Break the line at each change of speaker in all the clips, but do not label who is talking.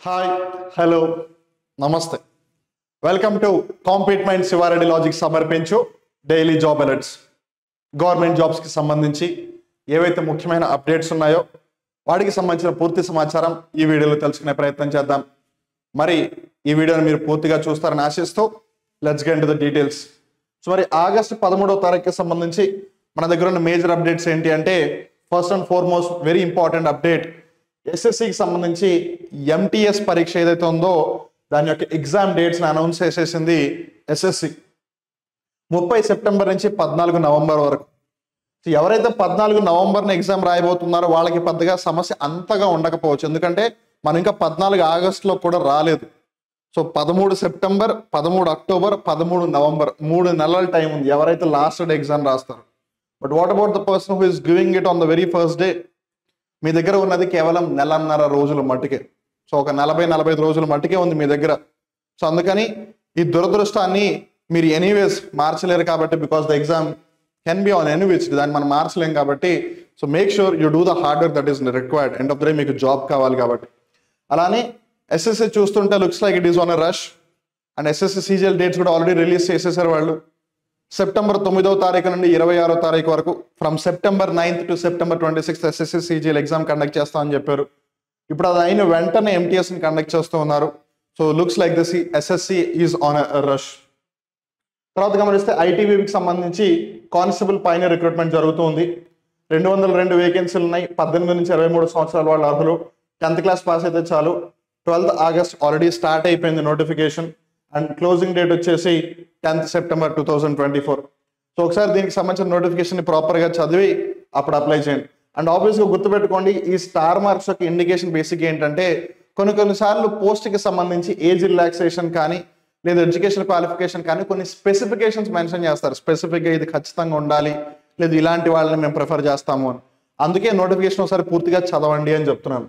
hi hello నమస్తే welcome to compete mind Sivareddy logic సమర్పించు daily job alerts government జాబ్స్కి సంబంధించి ఏవైతే ముఖ్యమైన అప్డేట్స్ ఉన్నాయో వాటికి సంబంధించిన పూర్తి సమాచారం ఈ వీడియోలో తెలుసుకునే ప్రయత్నం చేద్దాం మరి ఈ వీడియోని మీరు పూర్తిగా చూస్తారని ఆశిస్తూ let's get to the details so మరి ఆగస్టు పదమూడవ తారీఖుకి సంబంధించి మన దగ్గర ఉన్న మేజర్ అప్డేట్స్ ఏంటి అంటే first and foremost very important update ఎస్ఎస్సికి సంబంధించి ఎంటీఎస్ పరీక్ష ఏదైతే ఉందో దాని యొక్క ఎగ్జామ్ డేట్స్ అనౌన్స్ చేసేసింది ఎస్ఎస్సి ముప్పై సెప్టెంబర్ నుంచి పద్నాలుగు నవంబర్ వరకు సో ఎవరైతే పద్నాలుగు నవంబర్న ఎగ్జామ్ రాయబోతున్నారో వాళ్ళకి పెద్దగా సమస్య అంతగా ఉండకపోవచ్చు ఎందుకంటే మనం ఇంకా పద్నాలుగు ఆగస్టులో కూడా రాలేదు సో పదమూడు సెప్టెంబర్ పదమూడు అక్టోబర్ పదమూడు నవంబర్ మూడు నెలల టైం ఉంది ఎవరైతే లాస్ట్ డే ఎగ్జామ్ రాస్తారు but what about the person who is giving it on the very first day మీ దగ్గర ఉన్నది కేవలం నెలన్నర రోజుల మట్టుకే సో ఒక నలభై నలభై ఐదు రోజుల మట్టుకే ఉంది మీ దగ్గర సో అందుకని ఈ దురదృష్టాన్ని మీరు ఎనీవేస్ మార్చలేరు కాబట్టి because the exam can be on anyways దాన్ని మనం మార్చలేం కాబట్టి so make sure you do the hard work that is required end of the day మీకు జాబ్ కావాలి కాబట్టి అలానే ఎస్ఎస్సి చూస్తుంటే looks like it is on a rush and SSC CGL dates కూడా ఆల్రెడీ రిలీజ్ చేసేసారు వాళ్ళు సెప్టెంబర్ తొమ్మిదవ తారీఖు నుండి ఇరవై ఆరో తారీఖు వరకు from September ninth to September twenty sixth SSC CGL exam conduct చేస్తామని చెప్పారు ఇప్పుడు అది అయిన వెంటనే ఎంటీఎస్ ని కండక్ట్ చేస్తూ ఉన్నారు so looks like this SSC is on rush తర్వాత గమనిస్తే ఐటీవీకి సంబంధించి కానిస్టేబుల్ పైన రిక్రూట్మెంట్ జరుగుతుంది రెండు వందల రెండు వేకెన్సీలు ఉన్నాయి పద్దెనిమిది నుంచి ఇరవై మూడు సంవత్సరాల వాళ్ళ అర్హులు టెన్త్ క్లాస్ పాస్ అయితే చాలు ట్వెల్త్ ఆగస్ట్ ఆల్రెడీ స్టార్ట్ అయిపోయింది నోటిఫికేషన్ అండ్ క్లోజింగ్ డేట్ వచ్చేసి tenth September two thousand twenty four so ఒకసారి దీనికి సంబంధించిన నోటిఫికేషన్ ప్రాపర్గా చదివి అప్పుడు అప్లై చేయండి అండ్ ఆబ్వియస్గా గుర్తుపెట్టుకోండి ఈ స్టార్ మార్క్స్ యొక్క ఇండికేషన్ బేసిక్ ఏంటంటే కొన్ని కొన్నిసార్లు పోస్ట్కి సంబంధించి ఏజ్ రిలాక్సేషన్ కానీ లేదా ఎడ్యుకేషన్ క్వాలిఫికేషన్ కానీ కొన్ని స్పెసిఫికేషన్స్ మెన్షన్ చేస్తారు స్పెసిఫిక్గా ఇది ఖచ్చితంగా ఉండాలి లేదు ఇలాంటి వాళ్ళని మేము ప్రిఫర్ చేస్తాము అని అందుకే నోటిఫికేషన్ ఒకసారి పూర్తిగా చదవండి అని చెప్తున్నాను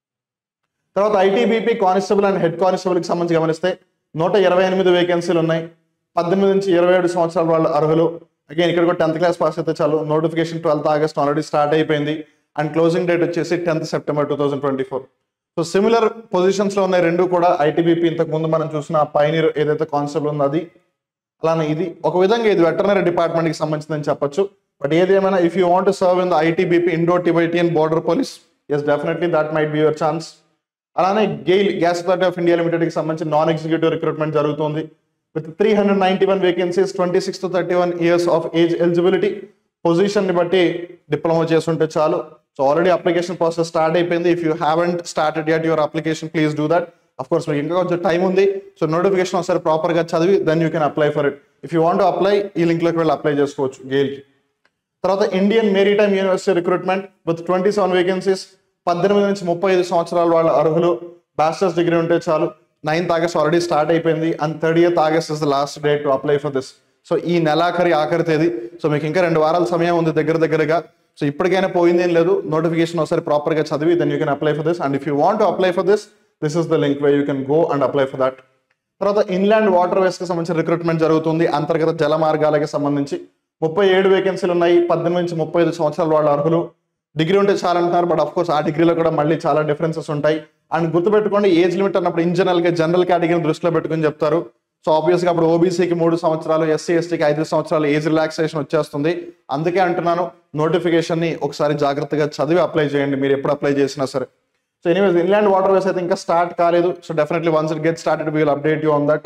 తర్వాత ఐటీబీపీ కానిస్టేబుల్ అండ్ హెడ్ కానిస్టేబుల్కి సంబంధించి గమనిస్తే నూట ఇరవై ఎనిమిది వేకెన్సీలు ఉన్నాయి పద్దెనిమిది నుంచి ఇరవై ఏడు సంవత్సరాల వాళ్ళు అర్హులు అగైన్ ఇక్కడ కూడా టెన్త్ క్లాస్ పాస్ అయితే చాలు notification twelfth August already start అయిపోయింది అండ్ క్లోజింగ్ డేట్ వచ్చేసి tenth September two thousand twenty four so similar positions లో ఉన్నాయి రెండు కూడా ఐటీబీపీ ఇంతకు ముందు మనం చూసిన పైనీర్ ఏదైతే కాన్సెప్ట్ ఉందో అది అలానే ఇది ఒక విధంగా ఇది వెటర్నరీ డిపార్ట్మెంట్ కి సంబంధించిందని చెప్పొచ్చు బట్ ఏదేమైనా if you want serve in the ITBP Indo Tibetan border police yes definitely that might be your chance అలానే GAIL gas authority of India limited కి సంబంధించి నాన్ ఎగ్జిక్యూటివ్ రిక్రూట్మెంట్ జరుగుతుంది with three hundred ninety one vacancies twenty six to thirty one years of age eligibility position ని బట్టి diploma చేస్తుంటే చాలు so already application process start అయిపోయింది if you haven't started yet your application please do that of course మీకు ఇంకా కొంచెం time ఉంది so notification ఒకసారి ప్రాపర్ గా చదివి then you can apply for it if you want apply ఈ link లోకి వెళ్ళి అప్లై చేసుకోవచ్చు గేల్కి తర్వాత Indian maritime university recruitment with twenty seven vacancies పద్దెనిమిది నుంచి ముప్పై ఐదు సంవత్సరాల వాళ్ళ అర్హులు బ్యాచిలర్స్ డిగ్రీ ఉంటే చాలు నైన్త్ ఆగస్ట్ ఆల్రెడీ స్టార్ట్ అయిపోయింది and thirtieth August is the last date to apply for this so ఈ నెలాఖరి ఆఖరి తేదీ సో మీకు ఇంకా రెండు వారాల సమయం ఉంది దగ్గర దగ్గరగా సో ఇప్పటికైనా పోయింది ఏం లేదు నోటిఫికేషన్ ఒకసారి ప్రాపర్ గా చదివి then you can apply for this and if you want apply for this this is the link way you can go and apply for that తర్వాత ఇన్లాండ్ వాటర్ వేస్ కి సంబంధించిన రిక్రూట్మెంట్ జరుగుతుంది అంతర్గత జల మార్గాలకి సంబంధించి ముప్పై ఏడు వేకెన్సీలు ఉన్నాయి పద్దెనిమిది నుంచి ముప్పై ఐదు సంవత్సరాల వాళ్ళ అర్హులు డిగ్రీ ఉంటే చాలా అంటున్నారు బట్ అఫ్ కోర్స్ ఆ డిగ్రీలో కూడా మళ్ళీ చాలా డిఫరెన్సెస్ ఉంటాయి అండ్ గుర్తుపెట్టుకోండి ఏజ్ లిమిట్ అన్నప్పుడు ఇన్ జనరల్ గా జనరల్ కేటగిరీని దృష్టిలో పెట్టుకుని చెప్తారు సో ఆబ్వియస్ గా అప్పుడు ఓబీసీకి మూడు సంవత్సరాలు ఎస్సీ ఎస్టీకి ఐదు సంవత్సరాలు ఏజ్ రిలాక్సేషన్ వచ్చేస్తుంది అందుకే అంటున్నాను నోటిఫికేషన్ ని ఒకసారి జాగ్రత్తగా చదివి అప్లై చేయండి మీరు ఎప్పుడు అప్లై చేసినా సరే so anyways inland water ways అయితే ఇంకా స్టార్ట్ కాలేదు so definitely once it get started will update you on that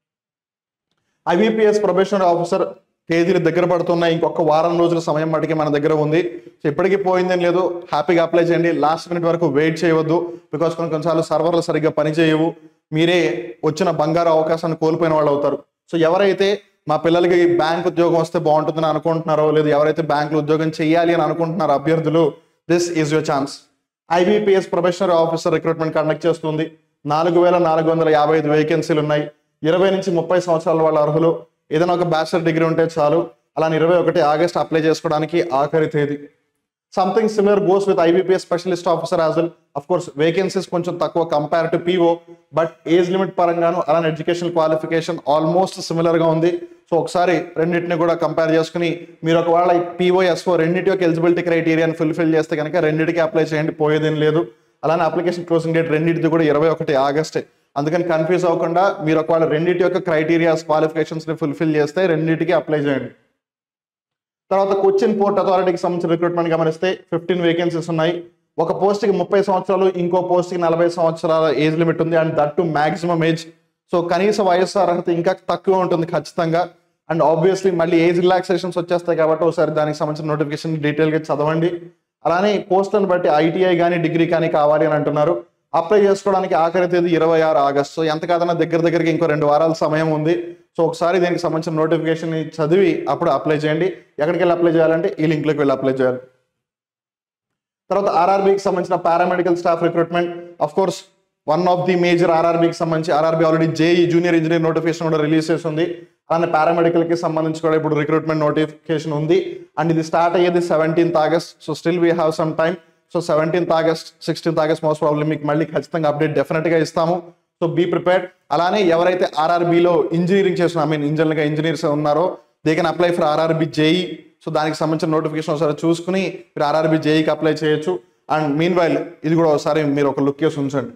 IBPS probationary officer తేదీలు దగ్గర పడుతున్నాయి ఇంకొక వారం రోజుల సమయం మటుకి మన దగ్గర ఉంది సో ఇప్పటికీ పోయిందేం లేదు హ్యాపీగా అప్లై చేయండి లాస్ట్ మినిట్ వరకు వెయిట్ చేయవద్దు బికాస్ కొన్ని కొన్నిసార్లు సర్వర్లు సరిగ్గా పనిచేయవు మీరే వచ్చిన బంగారు అవకాశాన్ని కోల్పోయిన వాళ్ళు అవుతారు సో ఎవరైతే మా పిల్లలకి బ్యాంక్ ఉద్యోగం వస్తే బాగుంటుందని అనుకుంటున్నారో లేదు ఎవరైతే బ్యాంకులో ఉద్యోగం చేయాలి అని అనుకుంటున్నారో అభ్యర్థులు this is your chance IBPS professional officer recruitment conduct చేస్తుంది నాలుగు వేల నాలుగు వందల యాభై ఐదు వేకెన్సీలు ఉన్నాయి ఇరవై నుంచి ముప్పై సంవత్సరాల వాళ్ళ అర్హులు ఏదైనా ఒక బ్యాచిలర్ డిగ్రీ ఉంటే చాలు అలానే ఇరవై ఒకటి ఆగస్ట్ అప్లై చేసుకోవడానికి ఆఖరి తేదీ something similar goes with IBPS specialist officer as well of course vacancies కొంచెం తక్కువ compare to PO but age limit పరంగాను అలానే ఎడ్యుకేషన్ క్వాలిఫికేషన్ ఆల్మోస్ట్ సిమిలర్ గా ఉంది సో ఒకసారి రెండింటిని కూడా కంపేర్ చేసుకుని మీరు ఒకవేళ పీఓ ఎస్ఓ రెండింటి యొక్క ఎలిజిబిలిటీ క్రైటీరియాని ఫుల్ఫిల్ చేస్తే కనుక రెండింటికి అప్లై చేయండి పోయేదేం లేదు అలానే అప్లికేషన్ క్లోజింగ్ డేట్ రెండింటిది కూడా ఇరవై ఒకటి ఆగస్టే అందుకని కన్ఫ్యూజ్ అవ్వకుండా మీరు ఒకవేళ రెండింటి యొక్క క్రైటీరియాస్ క్వాలిఫికేషన్స్ని ఫుల్ఫిల్ చేస్తే రెండింటికి అప్లై చేయండి తర్వాత కొచ్చిన్ పోర్ట్ అథారిటీకి సంబంధించిన రిక్రూట్మెంట్ గమనిస్తే ఫిఫ్టీన్ వేకెన్సీస్ ఉన్నాయి ఒక పోస్ట్కి ముప్పై సంవత్సరాలు ఇంకో పోస్ట్కి నలభై సంవత్సరాల ఏజ్ లిమిట్ ఉంది and that to maximum age so కనీస వయస్సు అర్హత ఇంకా తక్కువ ఉంటుంది ఖచ్చితంగా అండ్ ఆబ్వియస్లీ మళ్ళీ ఏజ్ రిలాక్సేషన్స్ వచ్చేస్తాయి కాబట్టి ఒకసారి దానికి సంబంధించిన నోటిఫికేషన్ డీటెయిల్గా చదవండి అలానే పోస్టులను బట్టి ఐటీఐ కానీ డిగ్రీ కానీ కావాలి అని అంటున్నారు అప్లై చేసుకోవడానికి ఆఖరి తేదీ ఇరవై ఆరు ఆగస్టు సో ఎంత కాదన్నా దగ్గర దగ్గరికి ఇంకో రెండు వారాల సమయం ఉంది సో ఒకసారి దీనికి సంబంధించిన నోటిఫికేషన్ చదివి అప్పుడు అప్లై చేయండి ఎక్కడికి వెళ్ళి అప్లై చేయాలంటే ఈ లింక్లోకి వెళ్ళి అప్లై చేయాలి తర్వాత ఆర్ఆర్బీకి సంబంధించిన paramedical staff recruitment of course one of the major ఆర్ఆర్బీకి సంబంధించి RRB already JE junior engineer notification కూడా రిలీజ్ చేసి ఉంది అలానే పారామెడికల్ కి సంబంధించి కూడా ఇప్పుడు రిక్రూట్మెంట్ నోటిఫికేషన్ ఉంది అండ్ ఇది స్టార్ట్ అయ్యేది seventeenth August so still we have some time so seventeenth August sixteenth August most problem మీకు మళ్ళీ ఖచ్చితంగా అప్డేట్ డెఫినెట్ గా ఇస్తాము సో బీ ప్రిపేర్డ్ అలానే ఎవరైతే ఆర్ఆర్బీలో ఇంజనీరింగ్ చేసిన ఐ మీన్ ఇంజనీర్ గా ఇంజనీర్స్ ఉన్నారో they can apply for RRB JE so దానికి సంబంధించిన నోటిఫికేషన్ ఒకసారి చూసుకుని మీరు ఆర్ఆర్బీ జేఈకి అప్లై చేయొచ్చు అండ్ మీన్ వైల్ ఇది కూడా ఒకసారి మీరు ఒక లుక్ చేసి ఉంచండి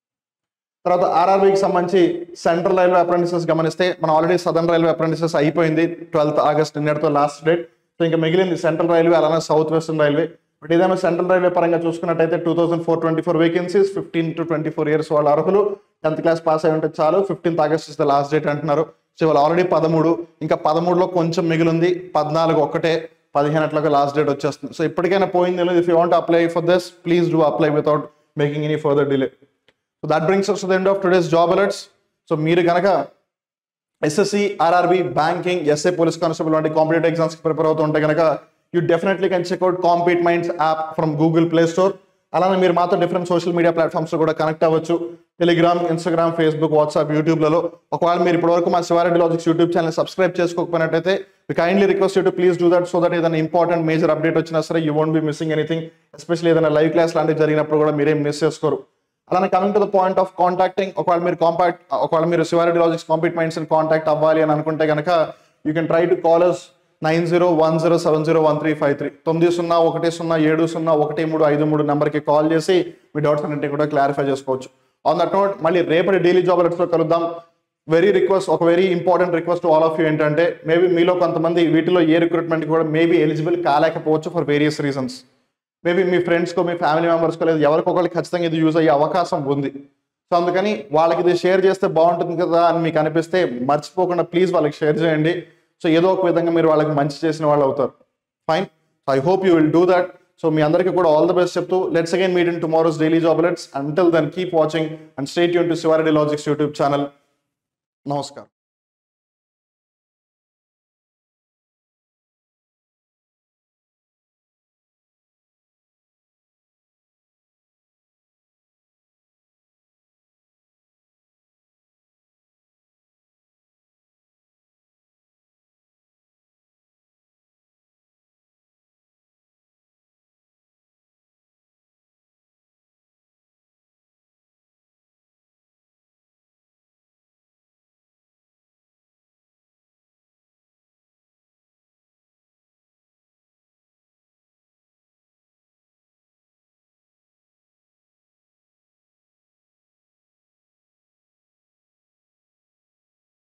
తర్వాత ఆర్ఆర్బీకి సంబంధించి సెంట్రల్ రైల్వే అప్రెంటిసెస్ గమనిస్తే మనం ఆల్రెడీ సదర్న్ రైల్వే అప్రెంటిసెస్ అయిపోయింది ట్వెల్త్ ఆగస్ట్ నిన్నటితో లాస్ట్ డేట్ సో ఇంకా మిగిలింది సెంట్రల్ రైల్వే అలానే సౌత్ వెస్టర్న్ రైల్వే బట్ ఏదైనా సెంట్రల్ రైల్వే పరంగా చూసుకున్నట్టయితే two thousand four twenty four vacancies fifteen to twenty four years వాళ్ళ అర్హులు టెన్త్ క్లాస్ పాస్ అయి ఉంటే చాలు fifteenth August is the last date అంటున్నారు సో ఇవాళ ఆల్రెడీ పదమూడు ఇంకా పదమూడులో కొంచెం మిగిలింది పద్నాలుగు ఒక్కటే పదిహేను అట్లా లాస్ట్ డేట్ వచ్చేస్తుంది సో ఇప్పటికైనా పోయింది లేదు if you want apply for this please do apply without making any further delay so that brings us to the end of today's job alerts so మీరు కనుక SSC RRB banking SA police constable వంటి competitive ఎగ్జామ్స్కి prepare అవుతుంటే కనుక you definitely can check out compete minds app from Google Play Store అలానే మీరు మాతో different social media platforms కూడా కనెక్ట్ అవ్వచ్చు టెలిగ్రామ్ ఇన్స్టాగ్రామ్ ఫేస్బుక్ వాట్సాప్ యూట్యూబ్లలో ఒకవేళ మీరు ఇప్పటివరకు మా Siva Reddy logics YouTube channel subscribe చేసుకోకపోయినట్టయితే we kindly request you to please do that so that ఏదైనా ఇంపార్టెంట్ మేజర్ అప్డేట్ వచ్చినా సరే you won't be missing anything especially ఏదైనా లైవ్ క్లాస్ లాంటివి జరిగినప్పుడు కూడా మీరేం మిస్ చేసుకోరు అలానే coming to the point of contacting ఒకవేళ మీరు కాంటాక్ట్ ఒకవేళ మీరు Siva Reddy Logics compete minds contact అవ్వాలి అని అనుకుంటే కనుక you can try to callers nine zero one zero seven zero one three five three తొమ్మిది సున్నా ఒకటి సున్నా ఏడు సున్నా ఒకటి మూడు ఐదు మూడు నెంబర్కి కాల్ చేసి మీ డౌట్స్ అన్నింటినీ కూడా క్లారిఫై చేసుకోవచ్చు ఆన్ దట్ నోట్ మళ్ళీ రేపటి డైలీ జాబ్ అలర్ట్స్లో కలుద్దాం వెరీ రిక్వెస్ట్ ఒక very important request all of you ఏంటంటే మేబీ మీలో కొంతమంది వీటిలో ఏ రిక్రూట్మెంట్ కూడా మేబీ ఎలిజిబుల్ కాలేకపోవచ్చు ఫర్ వేరియస్ రీజన్స్ మేబీ మీ ఫ్రెండ్స్కో మీ ఫ్యామిలీ మెంబర్స్కో లేదు ఎవరికొకరికి ఖచ్చితంగా ఇది యూజ్ అయ్యే అవకాశం ఉంది సో అందుకని వాళ్ళకి ఇది షేర్ చేస్తే బాగుంటుంది కదా అని మీకు అనిపిస్తే మర్చిపోకుండా ప్లీజ్ వాళ్ళకి షేర్ చేయండి సో ఏదో ఒక విధంగా మీరు వాళ్ళకి మంచి చేసిన వాళ్ళు అవుతారు fine I hope you will do that so మీ అందరికీ కూడా ఆల్ ద బెస్ట్ చెప్తూ let's again meet in tomorrow's daily job let's until then keep watching and stay యూన్ to Shiva Reddy logics YouTube channel నమస్కారం